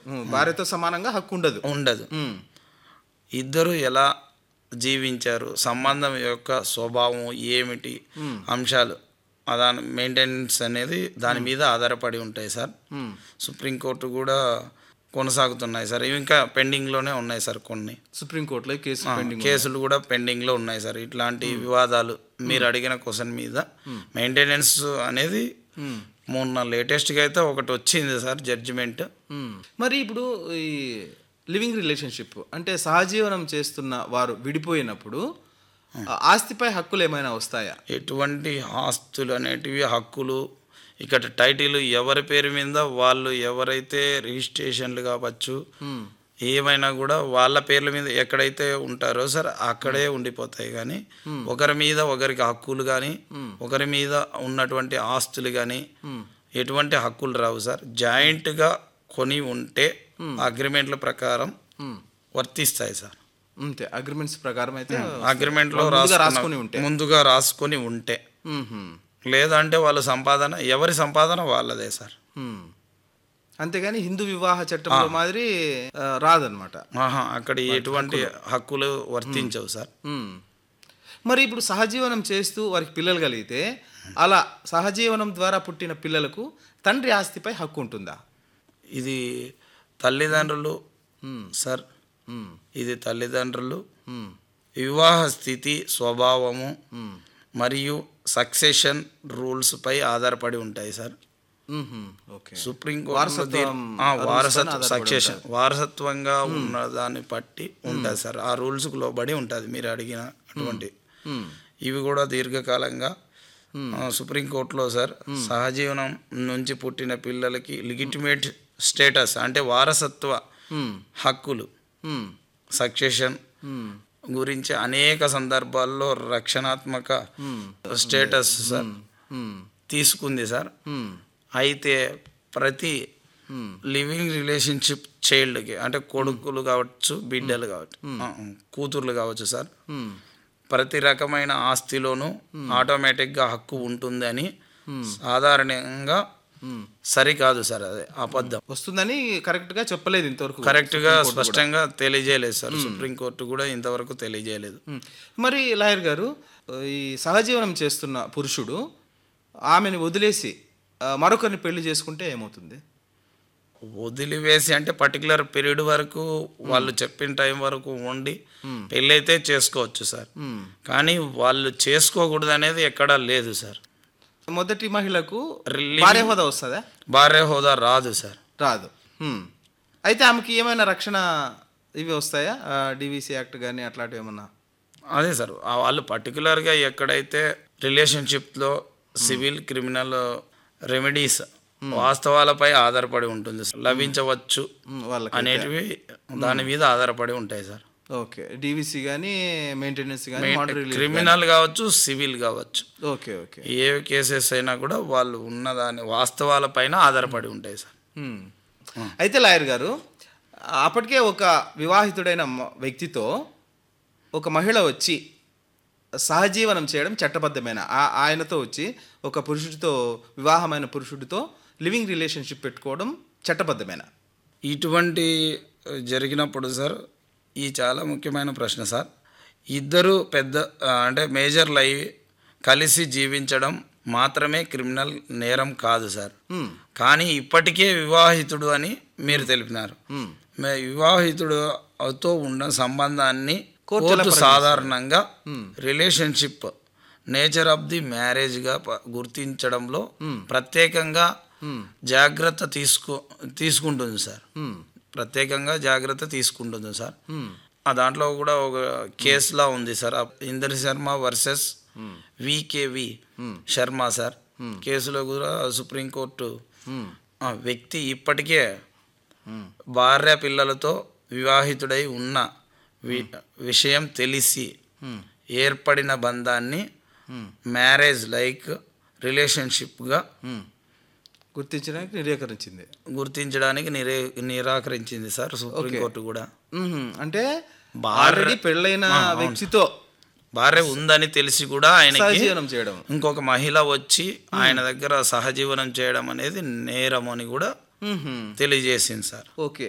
ఉమ్, భార్యతో సమానంగా హక్కు ఉండదు ఉండదు ఉమ్, ఇద్దరు ఎలా జీవించారు సంబంధం యొక్క స్వభావం ఏమిటి అంశాలు ఆ దాని మెయింటెనెన్స్ అనేది దాని మీద ఆధారపడి ఉంటాయి సార్ ఉమ్. సుప్రీంకోర్టు కూడా కొనసాగుతున్నాయి సార్ ఇవి ఇంకా పెండింగ్లోనే ఉన్నాయి సార్ కొన్ని సుప్రీంకోర్టులో ఈ కేసు ఆ, పెండింగ్ కేసులు కూడా పెండింగ్లో ఉన్నాయి సార్ ఇట్లాంటి వివాదాలు మీరు అడిగిన క్వశ్చన్ మీద మెయింటెనెన్స్ అనేది ఉమ్, మొన్న లేటెస్ట్గా అయితే ఒకటి వచ్చింది సార్ జడ్జిమెంట్ ఉమ్. మరి ఇప్పుడు ఈ లివింగ్ రిలేషన్షిప్ అంటే సహజీవనం చేస్తున్న వారు విడిపోయినప్పుడు ఆ ఆస్తిపై హక్కులు ఏమైనా వస్తాయా ఎటువంటి ఆస్తులు అనేటివి హక్కులు ఇక్కడ టైటిల్ ఎవరి పేరు మీద వాళ్ళు ఎవరైతే రిజిస్ట్రేషన్లు కావచ్చు ఉమ్, ఏమైనా కూడా వాళ్ళ పేర్ల మీద ఎక్కడైతే ఉంటారో సార్ అక్కడే ఉండిపోతాయి కానీ ఒకరి మీద ఒకరికి హక్కులు కానీ ఒకరి మీద ఉన్నటువంటి ఆస్తులు కానీ ఉమ్, ఎటువంటి హక్కులు రావు సార్ జాయింట్గా కొని ఉంటే అగ్రిమెంట్ల ప్రకారం ఉమ్. వర్తిస్తాయి సార్ అంతే అగ్రిమెంట్స్ ప్రకారం అయితే అగ్రిమెంట్లో ముందుగా రాసుకున్న- రాసుకొని ఉంటే ముందుగా రాసుకొని ఉంటే ఉమ్మ్. లేదంటే వాళ్ళ సంపాదన ఎవరి సంపాదన వాళ్ళదే సార్ ఉమ్. అంతేగాని హిందూ వివాహ చట్టంలో మాదిరి ఆ, రాదన్నమాట ఆహా అక్కడ ఎటువంటి హక్కులు వర్తించవు సార్ ఉమ్. మరి ఇప్పుడు సహజీవనం చేస్తూ వారికి పిల్లలు కలిగితే అలా సహజీవనం ద్వారా పుట్టిన పిల్లలకు తండ్రి ఆస్తిపై హక్కు ఉంటుందా ఇది తల్లిదండ్రులు సార్ ఉమ్, ఇది తల్లిదండ్రులు ఉమ్, వివాహ స్థితి స్వభావము ఉమ్, మరియు సక్సెషన్ రూల్స్ పై ఆధారపడి ఉంటాయి సార్ ఉమ్మ్. ఓకే సుప్రీంకోర్టు వారసత్వం వారసత్వ సక్సెషన్ వారసత్వంగా ఉన్న దాన్ని బట్టి ఉంటుంది సార్ ఆ రూల్స్కి లోబడి ఉంటుంది మీరు అడిగిన అటువంటి ఉమ్, ఇవి కూడా దీర్ఘకాలంగా ఆ, సుప్రీంకోర్టులో సార్ సహజీవనం నుంచి పుట్టిన పిల్లలకి లిగిటిమేట్ స్టేటస్ అంటే వారసత్వ ఉమ్, హక్కులు ఉమ్, సక్సెషన్ ఉమ్, గురించి అనేక సందర్భాల్లో రక్షణాత్మక ఉమ్, స్టేటస్ సార్ ఉమ్, తీసుకుంది సార్ ఉమ్, అయితే ప్రతి ఉమ్, లివింగ్ రిలేషన్షిప్ చైల్డ్కి అంటే కొడుకులు కావచ్చు బిడ్డలు కావచ్చు ఆ, కూతుర్లు కావచ్చు సార్ ఉమ్, ప్రతి రకమైన ఆస్తిలోనూ ఆటోమేటిక్గా హక్కు ఉంటుందని సాధారణంగా ఉమ్. సరికాదు సార్ అదే అబద్ధం వస్తుందని కరెక్ట్గా చెప్పలేదు ఇంతవరకు కరెక్ట్గా స్పష్టంగా తెలియజేయలేదు సార్ సుప్రీంకోర్టు కూడా ఇంతవరకు తెలియజేయలేదు ఉమ్. మరి లాయర్ గారు ఈ సహజీవనం చేస్తున్న పురుషుడు ఆమెను వదిలేసి ఆ, మరొకరిని పెళ్లి చేసుకుంటే ఏమవుతుంది వదిలివేసి అంటే పర్టికులర్ పీరియడ్ వరకు వాళ్ళు చెప్పిన టైం వరకు ఉండి పెళ్ళైతే చేసుకోవచ్చు సార్ ఉమ్. కానీ వాళ్ళు చేసుకోకూడదు అనేది ఎక్కడా లేదు సార్ మొదటి మహిళకు Relieving- భార్య హోదా వస్తుందా భార్య హోదా రాదు సార్ రాదు ఉమ్. అయితే ఆమెకి ఏమైనా రక్షణ ఇవి వస్తాయా డివిసి యాక్ట్ కానీ అట్లాంటివి ఏమన్నా అదే సార్ ఆ వాళ్ళు పర్టికులర్గా ఎక్కడైతే రిలేషన్షిప్లో సివిల్ క్రిమినల్ రెమెడీస్ వాస్తవాలపై ఆధారపడి ఉంటుంది సార్ లభించవచ్చు ఉమ్, వాళ్ళకి అనేటివి దాని మీద ఆధారపడి ఉంటాయి సార్ ఓకే డివిసి కానీ మెయింటెనెన్స్ కానీ మానిటరీ క్రిమినల్ కావచ్చు సివిల్ కావచ్చు ఓకే ఓకే ఏ కేసెస్ అయినా కూడా వాళ్ళు ఉన్న దాని వాస్తవాలపైన ఆధారపడి ఉంటాయి సార్ మ్మ్. అయితే లాయర్ గారు అప్పటికే ఒక వివాహితుడైన మ- వ్యక్తితో ఒక మహిళ వచ్చి సహజీవనం చేయడం చట్టబద్ధమైన ఆ- ఆయనతో వచ్చి ఒక పురుషుడితో వివాహమైన పురుషుడితో లివింగ్ రిలేషన్షిప్ పెట్టుకోవడం చట్టబద్ధమైన ఇటువంటి ఆ, జరిగినప్పుడు సార్ ఈ చాలా ముఖ్యమైన ప్రశ్న సార్ ఇద్దరు పెద్ద ఆ, అంటే మేజర్లు అయి కలిసి జీవించడం మాత్రమే క్రిమినల్ నేరం కాదు సార్ మ్మ్. కానీ ఇప్పటికే వివాహితుడు అని మీరు తెలిపినారు మ్మ్. మే వివాహితుడుతో ఉన్న సంబంధాన్ని కోర్టు సాధారణంగా రిలేషన్షిప్ నేచర్ ఆఫ్ ది మ్యారేజ్గా ప- గుర్తించడంలో ప్రత్యేకంగా జాగ్రత్త తీసుకో తీసుకుంటుంది సార్ మ్మ్. ప్రత్యేకంగా జాగ్రత్త తీసుకుంటుంది సార్ మ్మ్. ఆ దాంట్లో కూడా ఒక కేసులా ఉంది సార్ ఆ Indra Sharma versus VKV Sharma sir కేసులో కూడా సుప్రీంకోర్టు మ్మ్. ఆ వ్యక్తి ఇప్పటికే మ్మ్. భార్య పిల్లలతో వివాహితుడై ఉన్న వి- విషయం తెలిసి మ్మ్. ఏర్పడిన బంధాన్ని మ్మ్. మ్యారేజ్ లైక్ రిలేషన్షిప్గా మ్మ్. గుర్తించడానికి నిరాకరించింది గుర్తించడానికి నిరే నిరాకరించింది సార్ సుప్రీంకోర్టు కూడా మ్మ్. అంటే భార్య- ఆల్రెడీ పెళ్ళైన వ్యక్తితో భార్య ఉందని తెలిసి కూడా ఆయనకి సహజీవనం చేయడం ఇంకొక మహిళ వచ్చి ఆయన దగ్గర సహజీవనం చేయడం అనేది నేరం అని కూడా మ్మ్. తెలియజేసింది సార్ ఓకే